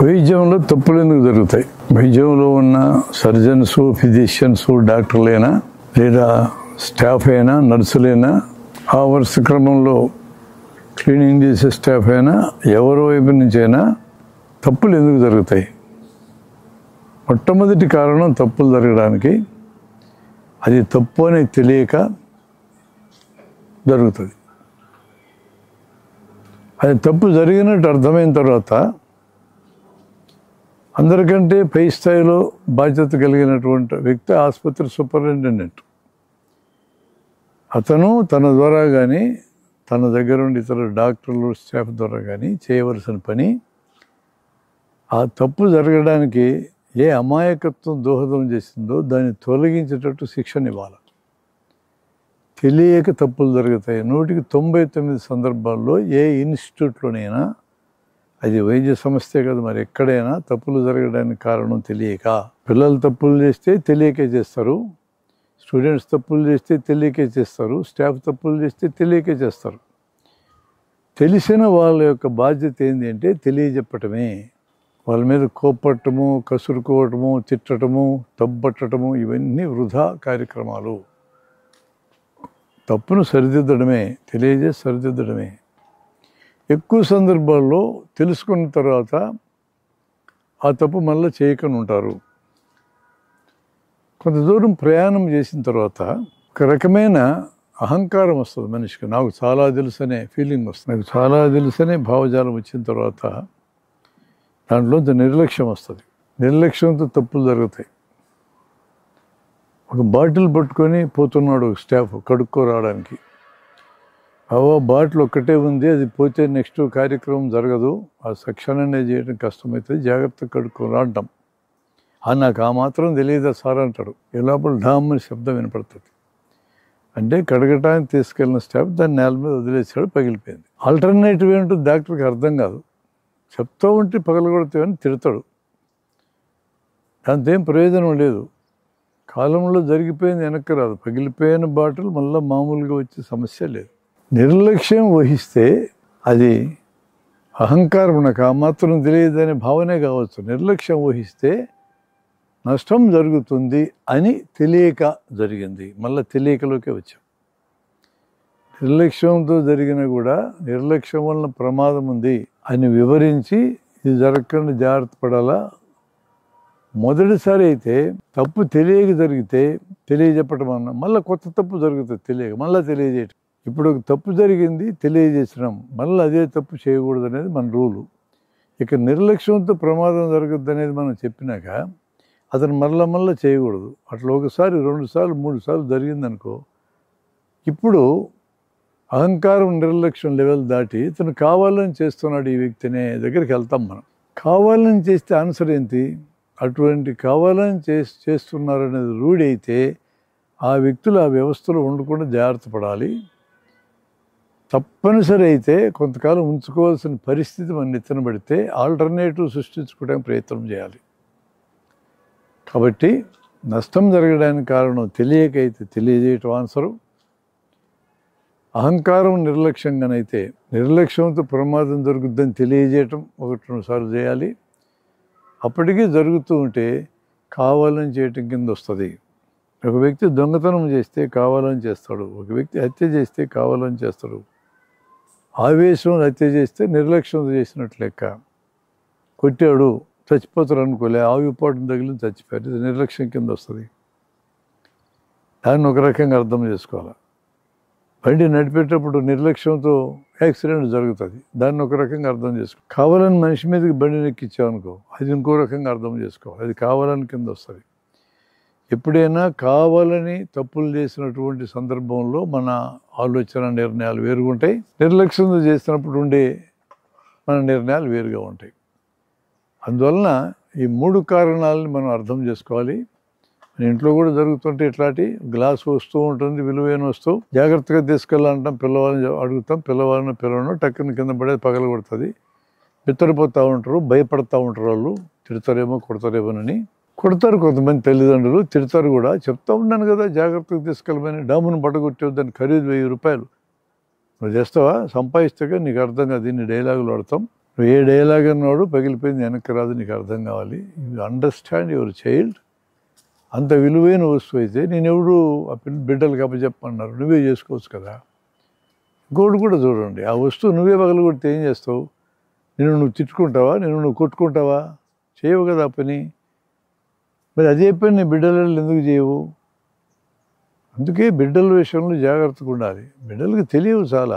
వైద్యంలో తప్పులు ఎందుకు జరుగుతాయి వైద్యంలో ఉన్న సర్జన్స్ ఫిజిషియన్స్ డాక్టర్లైనా లేదా స్టాఫ్ అయినా నర్సులైనా ఆ వరుస క్రమంలో క్లీనింగ్ చేసే స్టాఫ్ అయినా ఎవరి వైపు నుంచైనా తప్పులు ఎందుకు జరుగుతాయి మొట్టమొదటి కారణం తప్పులు జరగడానికి అది తప్పు అని తెలియక జరుగుతుంది అది తప్పు జరిగినట్టు అర్థమైన తర్వాత అందరికంటే పై స్థాయిలో బాధ్యత కలిగినటువంటి వ్యక్తి ఆసుపత్రి సూపరింటెండెంట్ అతను తన ద్వారా కానీ తన దగ్గర ఉండి ఇతర డాక్టర్లు స్టాఫ్ ద్వారా కానీ చేయవలసిన పని ఆ తప్పు జరగడానికి ఏ అమాయకత్వం దోహదం చేసిందో దాన్ని తొలగించేటట్టు శిక్షణ ఇవ్వాలి తెలియక తప్పులు జరుగుతాయి నూటికి తొంభై తొమ్మిది సందర్భాల్లో ఏ ఇన్స్టిట్యూట్లోనైనా అది వైద్య సంస్థే కదా మరి ఎక్కడైనా తప్పులు జరగడానికి కారణం తెలియక పిల్లలు తప్పులు చేస్తే తెలియకే చేస్తారు స్టూడెంట్స్ తప్పులు చేస్తే తెలియకే చేస్తారు స్టాఫ్ తప్పులు చేస్తే తెలియకే చేస్తారు తెలిసిన వాళ్ళ యొక్క బాధ్యత ఏంటి అంటే తెలియజెప్పటమే వాళ్ళ మీద కోపట్టము కసురుకోవటము తిట్టటము తబ్బట్టటము ఇవన్నీ వృధా కార్యక్రమాలు తప్పును సరిదిద్దడమే తెలియజేసి సరిదిద్దడమే ఎక్కువ సందర్భాల్లో తెలుసుకున్న తర్వాత ఆ తప్పు మళ్ళీ చేయకుండా ఉంటారు కొంత దూరం ప్రయాణం చేసిన తర్వాత ఒక రకమైన అహంకారం వస్తుంది మనిషికి నాకు చాలా తెలుసనే ఫీలింగ్ వస్తుంది నాకు చాలా తెలుసనే భావజాలం వచ్చిన తర్వాత దాంట్లో నిర్లక్ష్యం వస్తుంది నిర్లక్ష్యంతో తప్పులు జరుగుతాయి ఒక బాటిల్ పట్టుకొని పోతున్నాడు ఒక స్టాఫ్ కడుక్కో రావడానికి అవో బాటిల్ ఒక్కటే ఉంది అది పోతే నెక్స్ట్ కార్యక్రమం జరగదు ఆ సక్షణనే చేయడం కష్టమవుతుంది జాగ్రత్త కడుక్కో రావడం ఆ నాకు ఆ మాత్రం తెలియదా సార్ అంటాడు ఈ లోపల ఢామ్ అని శబ్దం వినపడుతుంది అంటే కడగటానికి తీసుకెళ్ళిన స్టాఫ్ దాన్ని నేల మీద వదిలేసాడు పగిలిపోయింది ఆల్టర్నేటివ్ ఏంటో డాక్టర్కి అర్థం కాదు చెప్తూ ఉంటే పగలగొడతామని తిడతాడు దాంతో ఏం ప్రయోజనం లేదు కాలంలో జరిగిపోయింది వెనక్కి రాదు పగిలిపోయిన బాటిల్ మళ్ళీ మామూలుగా వచ్చే సమస్య లేదు నిర్లక్ష్యం వహిస్తే అది అహంకారం నాకు ఆ మాత్రం తెలియదనే భావనే కావచ్చు నిర్లక్ష్యం వహిస్తే నష్టం జరుగుతుంది అని తెలియక జరిగింది మళ్ళీ తెలియకలోకే వచ్చాం నిర్లక్ష్యంతో జరిగిన కూడా నిర్లక్ష్యం వలన ప్రమాదం ఉంది అని వివరించి ఇది జరగకుండా జాగ్రత్త పడాలా మొదటిసారి అయితే తప్పు తెలియక జరిగితే తెలియజెప్పటం అన్న మళ్ళీ కొత్త తప్పు జరుగుతుంది తెలియక మళ్ళీ తెలియజేయటం ఇప్పుడు ఒక తప్పు జరిగింది తెలియజేసినాం మళ్ళీ అదే తప్పు చేయకూడదు అనేది మన రూలు ఇక నిర్లక్ష్యంతో ప్రమాదం జరగద్దు అనేది మనం చెప్పినాక అతను మళ్ళా మళ్ళీ చేయకూడదు అట్లా ఒకసారి రెండు సార్లు మూడు సార్లు జరిగిందనుకో ఇప్పుడు అహంకారం నిర్లక్ష్యం లెవెల్ దాటి ఇతను కావాలని చేస్తున్నాడు ఈ వ్యక్తినే దగ్గరికి వెళ్తాం మనం కావాలని చేస్తే ఆన్సర్ ఏంటి అటువంటి కావాలని చేసి చేస్తున్నారనేది రూఢి అయితే ఆ వ్యక్తులు ఆ వ్యవస్థలో ఉండకుండా జాగ్రత్త పడాలి తప్పనిసరి అయితే కొంతకాలం ఉంచుకోవాల్సిన పరిస్థితి మన ఎత్తున పడితే ఆల్టర్నేటివ్ సృష్టించుకోవడానికి ప్రయత్నం చేయాలి కాబట్టి నష్టం జరగడానికి కారణం తెలియకైతే తెలియజేయటం ఆన్సరు అహంకారం నిర్లక్ష్యంగానైతే నిర్లక్ష్యంతో ప్రమాదం జరుగుద్దని తెలియజేయటం ఒకటి రెండు సార్లు చేయాలి అప్పటికీ జరుగుతూ ఉంటే కావాలని చేయటం కింద వస్తుంది ఒక వ్యక్తి దొంగతనం చేస్తే కావాలని చేస్తాడు ఒక వ్యక్తి హత్య చేస్తే కావాలని చేస్తాడు ఆవేశం హత్య చేస్తే నిర్లక్ష్యం చేసినట్లు లెక్క కొట్టాడు చచ్చిపోతారు అనుకోలే ఆవిపాటును తగిలి చచ్చిపోయారు ఇది నిర్లక్ష్యం కింద వస్తుంది దాన్ని ఒక రకంగా అర్థం చేసుకోవాలి బండి నడిపేటప్పుడు నిర్లక్ష్యంతో యాక్సిడెంట్ జరుగుతుంది దాన్ని ఒక రకంగా అర్థం చేసుకో కావాలని మనిషి మీదకి బండి నెక్కించామనుకో అది ఇంకో రకంగా అర్థం చేసుకోవాలి అది కావాలని కింద వస్తుంది ఎప్పుడైనా కావాలని తప్పులు చేసినటువంటి సందర్భంలో మన ఆలోచన నిర్ణయాలు వేరుగా ఉంటాయి నిర్లక్ష్యంతో చేసినప్పుడు ఉండే మన నిర్ణయాలు వేరుగా ఉంటాయి అందువలన ఈ మూడు కారణాలని మనం అర్థం చేసుకోవాలి మన ఇంట్లో కూడా జరుగుతుంటే ఇట్లాంటి గ్లాస్ వస్తూ ఉంటుంది విలువైన వస్తువు జాగ్రత్తగా తీసుకెళ్ళాలంటాం పిల్లవాళ్ళని అడుగుతాం పిల్లవాళ్ళని పిల్లలను టక్కున కింద పడేది పగల కొడుతుంది బిత్తరిపోతూ ఉంటారు భయపడతా ఉంటారు వాళ్ళు తిడతారేమో కొడతారేమోనని కొడతారు కొంతమంది తల్లిదండ్రులు తిడతారు కూడా చెప్తా ఉన్నాను కదా జాగ్రత్తగా తీసుకెళ్ళమని డమ్మును పడగొట్టేవి దాని ఖరీదు వెయ్యి రూపాయలు నువ్వు చేస్తావా సంపాదిస్తాగా నీకు అర్థం కాదు ఇన్ని డైలాగులు వాడతాం నువ్వు ఏ డైలాగ్ అన్నాడు పగిలిపోయింది వెనక్కి రాదు నీకు అర్థం కావాలి యూ అండర్స్టాండ్ యువర్ చైల్డ్ అంత విలువైన వస్తువు అయితే నేను ఎవడు ఆ పిల్ల బిడ్డలకు అప్పచెప్పమన్నారు నువ్వే చేసుకోవచ్చు కదా ఇంకోటి కూడా చూడండి ఆ వస్తువు నువ్వే పగలు కొడితే ఏం చేస్తావు నేను నువ్వు తిట్టుకుంటావా నేను నువ్వు కొట్టుకుంటావా చేయవు కదా ఆ పని మరి అదే పని నీ బిడ్డలలో ఎందుకు చేయవు అందుకే బిడ్డల విషయంలో జాగ్రత్తగా ఉండాలి బిడ్డలకు తెలియవు చాలా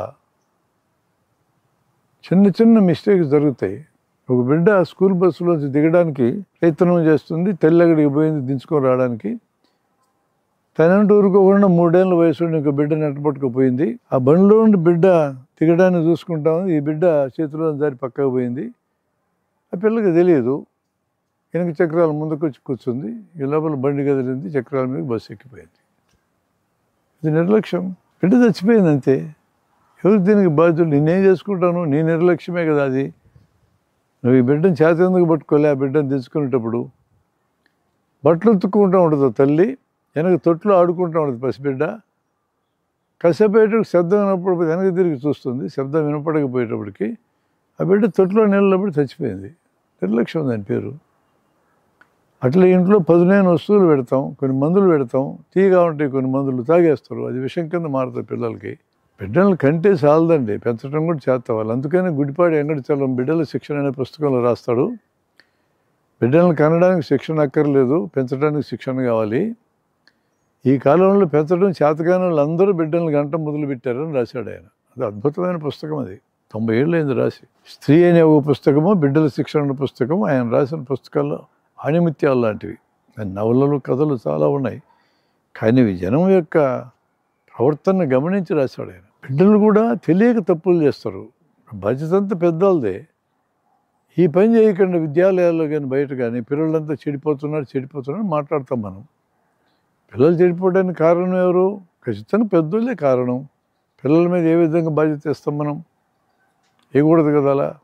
చిన్న చిన్న మిస్టేక్స్ జరుగుతాయి ఒక బిడ్డ స్కూల్ బస్సులోంచి దిగడానికి ప్రయత్నం చేస్తుంది తెల్లగడికి పోయింది దించుకొని రావడానికి తనంటూ ఊరుకోకుండా మూడేళ్ళ వయసు ఇంకో బిడ్డ నెట్టపట్టుకుపోయింది ఆ బండిలో ఉండి బిడ్డ దిగడాన్ని చూసుకుంటా ఉంది ఈ బిడ్డ చేతిలో దారి పక్కకు పోయింది ఆ పిల్లకి తెలియదు వెనక చక్రాలు ముందుకు వచ్చి కూర్చుంది ఈ లోపల బండి కదిలింది చక్రాల మీద బస్సు ఎక్కిపోయింది ఇది నిర్లక్ష్యం బిడ్డ చచ్చిపోయింది అంతే ఎవరు దీనికి బాధ్యులు నేనేం చేసుకుంటాను నీ నిర్లక్ష్యమే కదా అది నువ్వు ఈ బిడ్డను చేత ఎందుకు పట్టుకోలే ఆ బిడ్డను తెచ్చుకునేటప్పుడు బట్టలు ఉతుక్కుంటూ ఉంటుంది ఆ తల్లి వెనక తొట్లో ఆడుకుంటూ ఉంటుంది పసిబిడ్డ కసేపేటకు శబ్దం వినప్పుడు వెనక తిరిగి చూస్తుంది శబ్దం వినపడకపోయేటప్పటికి ఆ బిడ్డ తొట్లో నీళ్ళప్పుడు చచ్చిపోయింది నిర్లక్ష్యం దాని పేరు అట్లా ఇంట్లో పదునైన వస్తువులు పెడతాం కొన్ని మందులు పెడతాం తీగా ఉంటాయి కొన్ని మందులు తాగేస్తారు అది విషం కింద మారుతాయి పిల్లలకి బిడ్డలను కంటే చాలదండి పెంచడం కూడా చేస్తాం వాళ్ళు అందుకనే గుడిపాడు వెంకటచలం బిడ్డల శిక్షణ అనే పుస్తకంలో రాస్తాడు బిడ్డలను కనడానికి శిక్షణ అక్కర్లేదు పెంచడానికి శిక్షణ కావాలి ఈ కాలంలో పెంచడం చేతకాని వాళ్ళు అందరూ బిడ్డలను గంట మొదలు పెట్టారని రాశాడు ఆయన అది అద్భుతమైన పుస్తకం అది తొంభై ఏళ్ళు అయింది రాసి స్త్రీ అనే ఒక పుస్తకము బిడ్డల శిక్షణ అనే పుస్తకం ఆయన రాసిన పుస్తకాల్లో ఆణిముత్యాలు లాంటివి ఆయన నవలలు కథలు చాలా ఉన్నాయి కానీ ఇవి జనం యొక్క ప్రవర్తన గమనించి రాశాడు ఆయన బిడ్డలు కూడా తెలియక తప్పులు చేస్తారు బాధ్యత అంతా పెద్దవాళ్ళదే ఈ పని చేయకుండా విద్యాలయాల్లో కానీ బయట కానీ పిల్లలంతా చెడిపోతున్నారు చెడిపోతున్నారు మాట్లాడతాం మనం పిల్లలు చెడిపోవడానికి కారణం ఎవరు ఖచ్చితంగా పెద్దోళ్ళే కారణం పిల్లల మీద ఏ విధంగా బాధ్యత ఇస్తాం మనం వేయకూడదు కదా అలా